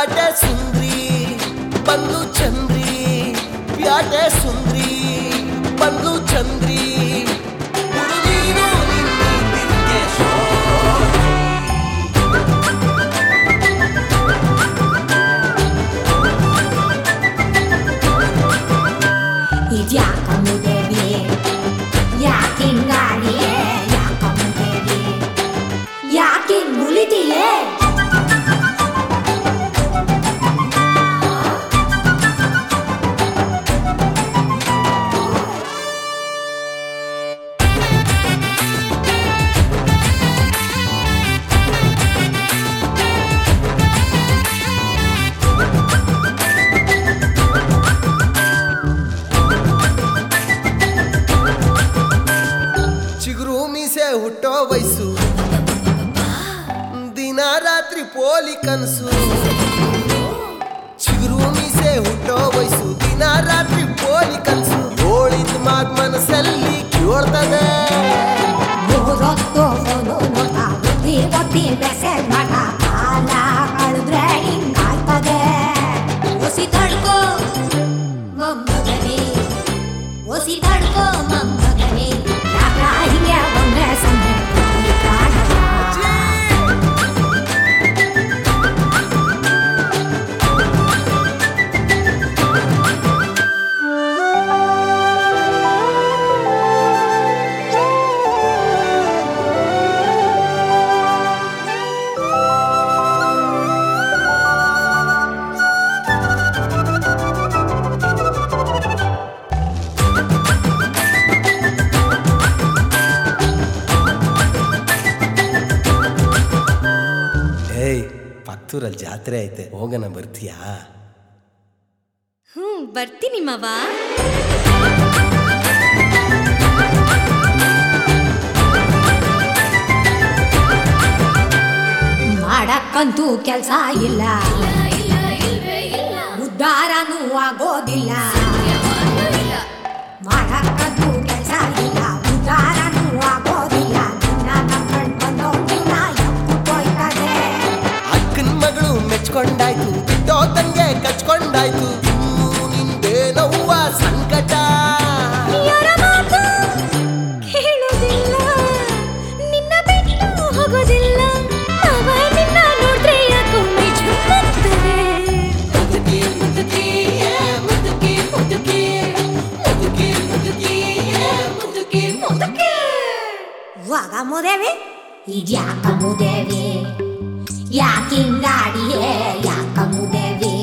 ಪ್ಯಾಟೆ ಸುಂದ್ರಿ ಬಂದು ಚಂದ್ರಿ ಪ್ಯಾಟೆ ಸುಂದ್ರಿ ಬಂದು ಚಂದ್ರಿ ಹುಡುಗೀನು ನಿನ್ನಿದ್ದಿದ್ಕೆ ಶೋಧಿ. ಇದ್ಯಾಕ ಮುದೇವಿ ಯಾಕಿಂಗಾಡಿಯೇ ಯಾಕ ಮುದೇವಿ ಯಾಕಿಂಗ್ ಮುಲಿತಿಯೇ ಚಿಗುರು ಮೀಸೆ ಹುಟ್ಟೋ ವಯಸ್ಸು ದಿನ ರಾತ್ರಿ ಪೋಲಿ ಕನಸು ಚಿಗುರು ಮೀಸೆ ಹುಟ್ಟೋ ವಯಸ್ಸು ದಿನ ರಾತ್ರಿ ಪೋಲಿ ಕನಸು ಹೋಳಿದ ಮಾತ್ ಮನಸ್ಸಲ್ಲಿ ಕೇಳ್ತದೆ ಮೂರೊತ್ತು ಫೋನು ನೋಟ ಬುದ್ಧಿ ಒತ್ತಿ ಮೆಸೇಜ್ ಮಾಡ ಕಾಲ ಕಳೆದ್ರೆ ಹಿಂಗಾಯ್ತದೆ ಒಸಿ ತಡ್ಕೋ ಮೊಮ್ಮಗನೇ ಒಸಿ ತಡ್ಕೋ ಮೊಮ್ಮಗನೇ ಯಾಕ ಹಿಂಗೆ ಒಮ್ಮೆ ಸೊನ್ನೆ ಈ ಪ್ರಾಣದ ಏಯ್ ಪತ್ತೂರಲ್ಲಿ ಜಾತ್ರೆ ಐತೆ ಹೋಗೋಣ ಬರ್ತೀಯಾ ಹ್ಞೂ ಬರ್ತೀನಿ ಮಾವ ಮಾಡಕ್ಕಂತೂ ಕೆಲ್ಸ ಇಲ್ಲ ಉದ್ಧಾರನೂ ಆಗೋದಿಲ್ಲ ಮಾಡಕ್ಕಂತೂ ಕೆಲ್ಸ ಇಲ್ಲ ಉದ್ಧಾರನೂ ಆಗೋದಿಲ್ಲ ನಿನ್ನ ನಂಬ್ಕೊಂಡ್ ಬಂದೋನ್ ಜೀವ್ನ ಎಪ್ಪುಕೊಯ್ತದೆ. ಅಕ್ಕನ ಮಗಳು ಮೆಚ್ಕೊಂಡಾಯ್ತು ಬಿಟ್ಟೋ ತಂಗೆ ಕಚ್ಕೊಂಡಾಯ್ತು ಇನ್ನು ನಿಂದೇನವ್ವ ಸಂಕಟ ಯಾರ ಮಾತು ಕೇಳೋದಿಲ್ಲ ನಿನ್ನ ಬಿಟ್ಟು ಹೋಗೋದಿಲ್ಲ ಮಾವ ನಿನ್ನ ನೋಡ್ರೆ ಯಾಕೋ ಮೈ ಜುಮ್ಮುತ್ತದೆ. ವಾಗ ಮುದೇವಿ ಇದ್ಯಾಕ ಮುದೇವಿ ಯಾಕಿಂಗಾಡಿಯೇ ಯಾಕ ಮುದೇವಿ